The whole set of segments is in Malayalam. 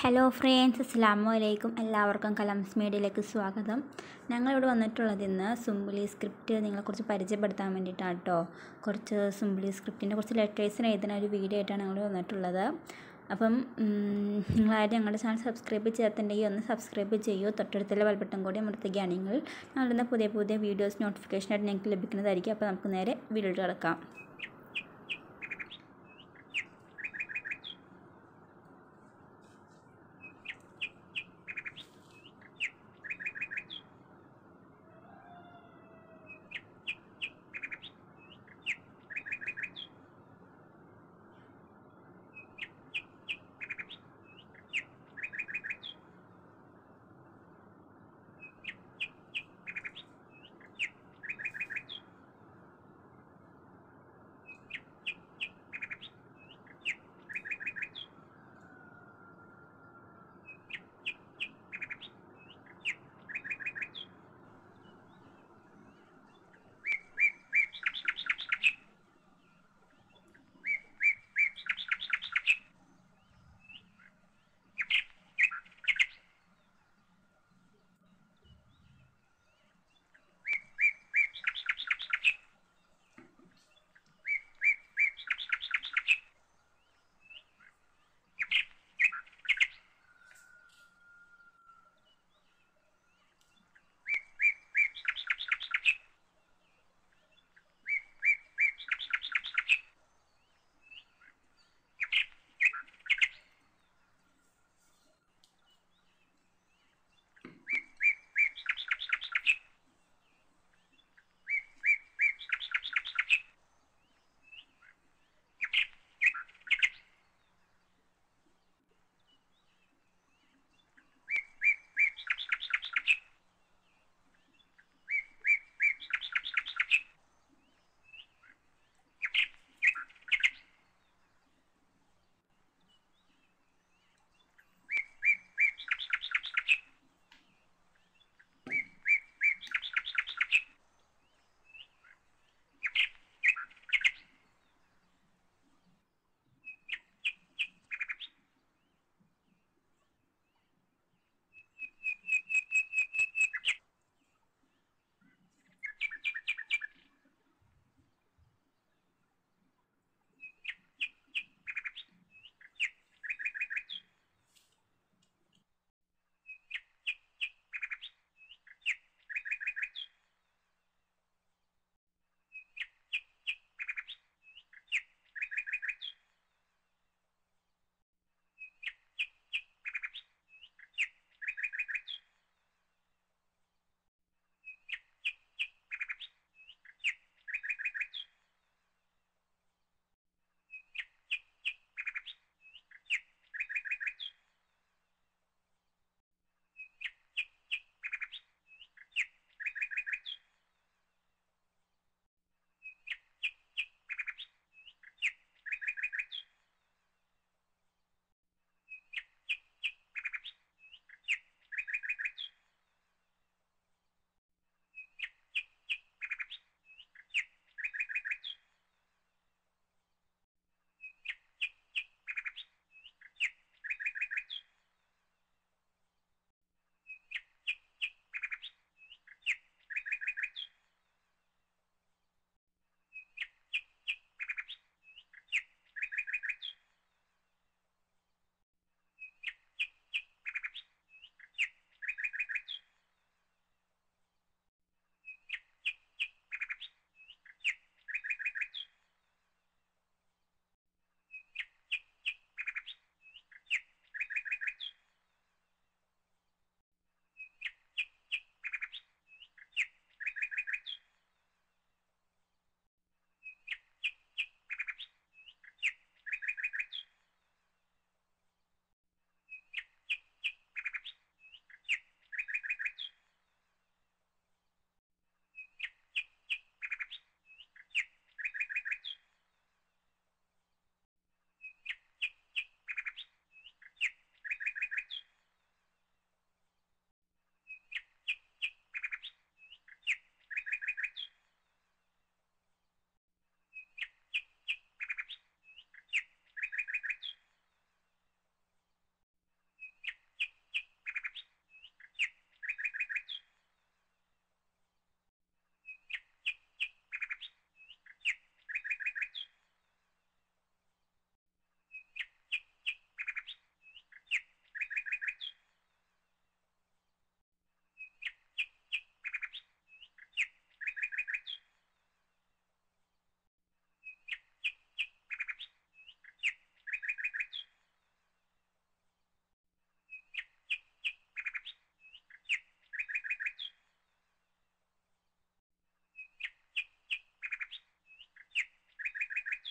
ഹലോ ഫ്രണ്ട്സ് അസ്സാമു അലൈക്കും എല്ലാവർക്കും കലംസ് മീഡിയയിലേക്ക് സ്വാഗതം ഞങ്ങളിവിടെ വന്നിട്ടുള്ളത് ഇന്ന് സുംബുലി സ്ക്രിപ്റ്റ് നിങ്ങളെക്കുറിച്ച് പരിചയപ്പെടുത്താൻ വേണ്ടിയിട്ടാണ് കേട്ടോ കുറച്ച് സുംബുലി സ്ക്രിപ്റ്റിൻ്റെ കുറച്ച് ലെറ്റേഴ്സിന് എഴുതുന്ന ഒരു വീഡിയോ ആയിട്ടാണ് ഞങ്ങൾ വന്നിട്ടുള്ളത് അപ്പം നിങ്ങളാരും ഞങ്ങളുടെ ചാനൽ സബ്സ്ക്രൈബ് ചെയ്യാത്തുണ്ടെങ്കിൽ ഒന്ന് സബ്സ്ക്രൈബ് ചെയ്യൂ തൊട്ടടുത്തുള്ള ബെൽബട്ടൺ കൂടി അമർത്തുകയാണെങ്കിൽ ഞങ്ങളിടുന്ന പുതിയ പുതിയ വീഡിയോസ് നോട്ടിഫിക്കേഷനായിട്ട് ഞങ്ങൾക്ക് ലഭിക്കുന്നതായിരിക്കും അപ്പോൾ നമുക്ക് നേരെ വീഡിയോയിൽ കിടക്കാം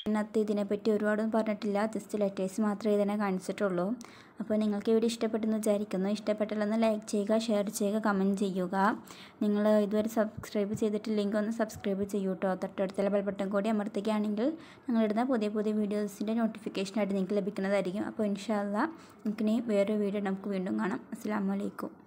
ഇതിനകത്ത് ഇതിനെപ്പറ്റി ഒരുപാടൊന്നും പറഞ്ഞിട്ടില്ല ജസ്റ്റ് ലെറ്റേഴ്സ് മാത്രമേ ഇതിനെ കാണിച്ചിട്ടുള്ളൂ അപ്പോൾ നിങ്ങൾക്ക് ഈ വീഡിയോ ഇഷ്ടപ്പെട്ടെന്ന് വിചാരിക്കുന്നു ഇഷ്ടപ്പെട്ടില്ലെന്ന് ലൈക്ക് ചെയ്യുക ഷെയർ ചെയ്യുക കമൻറ്റ് ചെയ്യുക നിങ്ങൾ ഇതുവരെ സബ്സ്ക്രൈബ് ചെയ്തിട്ടില്ലെങ്കിൽ ഒന്ന് സബ്സ്ക്രൈബ് ചെയ്യൂ കേട്ടോ തൊട്ടടുത്തുള്ള ബെൽ ബട്ടൺ കൂടി അമർത്തുകയാണെങ്കിൽ ഞങ്ങളിടുന്ന പുതിയ പുതിയ വീഡിയോസിൻ്റെ നോട്ടിഫിക്കേഷനായിട്ട് നിങ്ങൾക്ക് ലഭിക്കുന്നതായിരിക്കും അപ്പോൾ ഇൻഷാല്ല നമുക്കിനി വേറൊരു വീഡിയോ നമുക്ക് വീണ്ടും കാണാം അസ്സാം വലൈക്കും